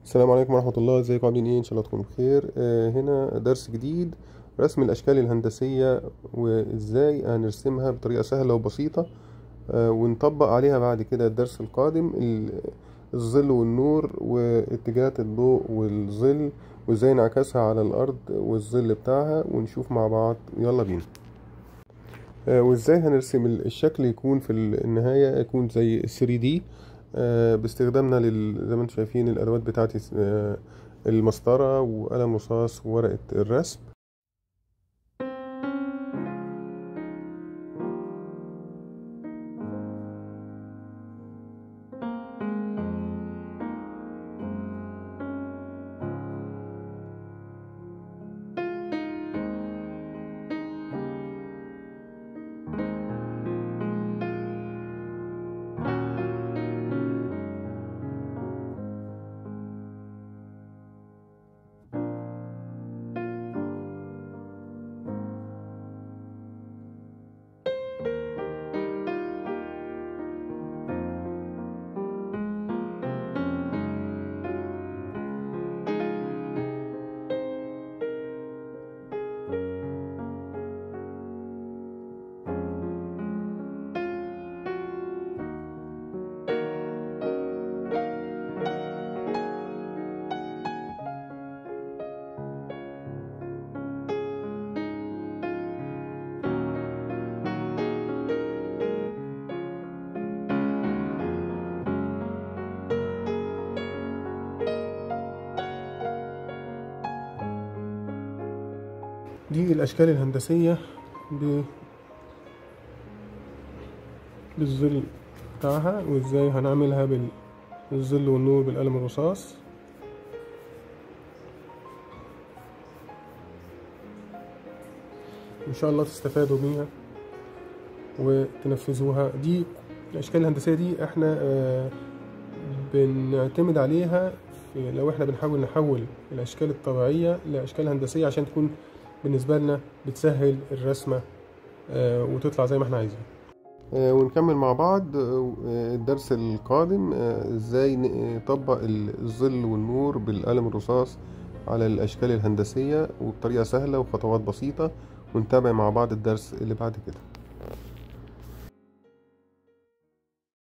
السلام عليكم ورحمة الله ازيكم عاملين ايه ان شاء الله تكونوا بخير آه هنا درس جديد رسم الاشكال الهندسية وازاي هنرسمها بطريقة سهلة وبسيطة آه ونطبق عليها بعد كده الدرس القادم ال- الظل والنور واتجاهات الضوء والظل وازاي نعكسها على الارض والظل بتاعها ونشوف مع بعض يلا بينا آه، وازاي هنرسم ال- الشكل يكون في ال- النهاية يكون زي 3D آه، باستخدامنا لل... زي ما انتم شايفين الادوات بتاعتي آه، المسطرة وقلم رصاص وورقة الرسم دي الأشكال الهندسية ب... بالظل بتاعها وازاي هنعملها بالظل والنور بالقلم الرصاص ان شاء الله تستفادوا بيها وتنفذوها دي الاشكال الهندسيه دي احنا آه، بنعتمد عليها في لو احنا بنحاول نحول الاشكال الطبيعيه لاشكال هندسيه عشان تكون بالنسبه لنا بتسهل الرسمه آه، وتطلع زي ما احنا عايزين آه، ونكمل مع بعض آه، الدرس القادم آه، ازاي نطبق الظل والنور بالقلم الرصاص على الاشكال الهندسيه وبطريقه سهله وخطوات بسيطه ونتابع مع بعض الدرس اللي بعد كده